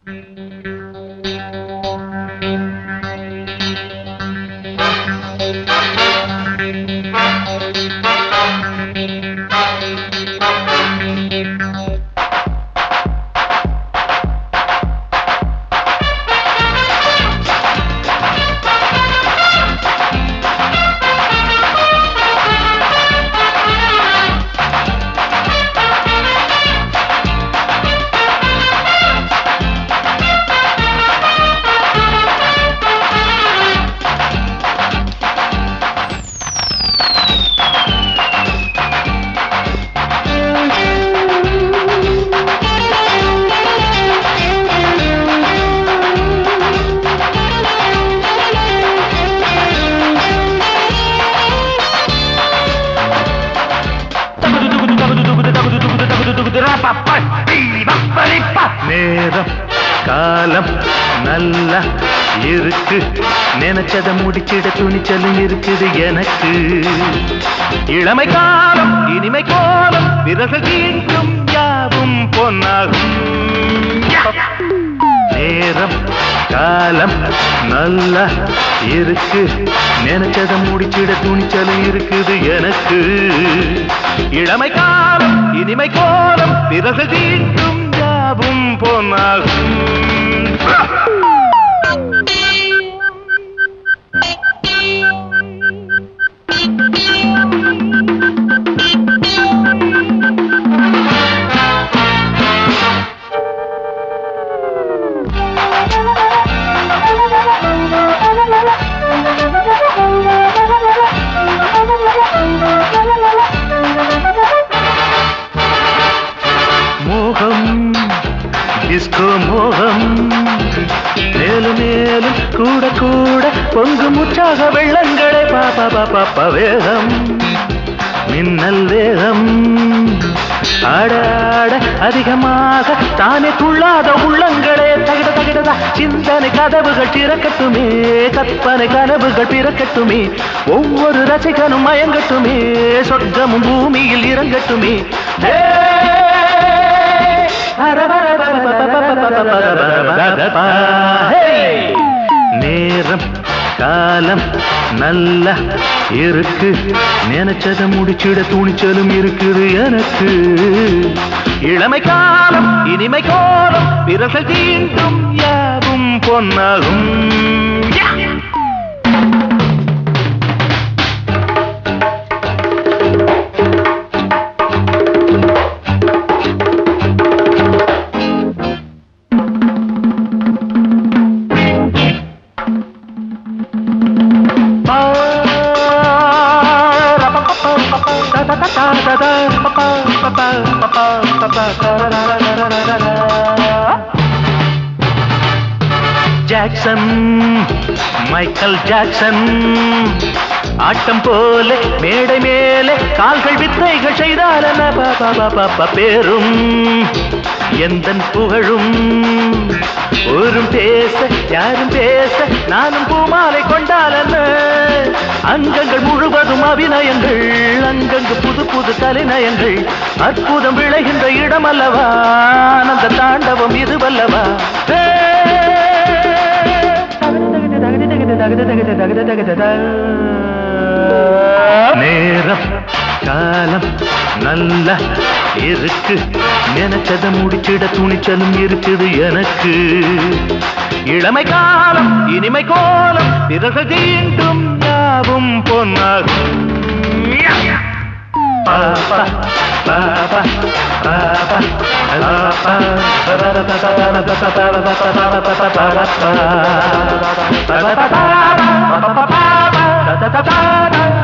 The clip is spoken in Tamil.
நேரம் காலம் நல்லா இருக்கு நினைச்சத முடிச்சிட துணிச்சலும் இருக்குது எனக்கு இளமை காலம் இனிமை கோலம் விரசல் தீண்டும் யாவும் பொன்னாகும் நேரம் காலம் நல்லா இருக்கு நினைச்சத முடிச்சிட துணிச்சலும் இருக்குது எனக்கு இளமை காலம் இனிமை கோலம் விரசல் தீண்டும் யாவும் பொன்னாகும் மோகம் டிஸ்கோ மோகம் மேலும் மேலும் கூட கூட பொங்கும் உற்சாக வெள்ளங்களை பாப்பா பாப்பா பா வேகம் மின்னல் வேகம் ஆட ஆட அதிகமாக தானே துள்ளாத உள்ளங்களே தகிட தகிடதா சிந்தனை கதவுகள் திறக்கட்டுமே கற்பனை கனவுகள் பிறக்கட்டுமே ஒவ்வொரு ரசிகனும் மயங்கட்டுமே சொர்க்கமும் பூமியில் இறங்கட்டுமே ஹே! நேரம் காலம் நல்லா இருக்கு நினைச்சத முடிச்சிட துணிச்சலும் இருக்குது எனக்கு இளமை காலம் இனிமை கோலம் விரசல் தீண்டும் யாவும் பொன்னாகும் ஜாக்சன் மைக்கேல் ஜாக்சன் ஆட்டம் போல மேடை மேலே கால்கள் வித்தைகள் செய்தால் என்ன பாப்பா பாப்பா பேரும் எந்தன் புகழும் ஊரும் பேச யாரும் பேச நானும் பூமாலை கொண்டால் என்ன அங்கங்கள் முழுவதும் அபிநயங்கள் அங்கங்கு புது புது கலைநயங்கள் அற்புதம் விளைகின்ற இடம் அல்லவா ஆனந்த தாண்டவம் இதுவல்லவா ஹே! நேரம் காலம் நல்லா இருக்கு நினைச்சத முடிச்சிட துணிச்சலும் இருக்குது எனக்கு இளமை காலம் இனிமை கோலம் பிறகு தீண்டும் யாவும் பொன்னாகும் பாப்பா பாப்பா பாப்பா பாப்பா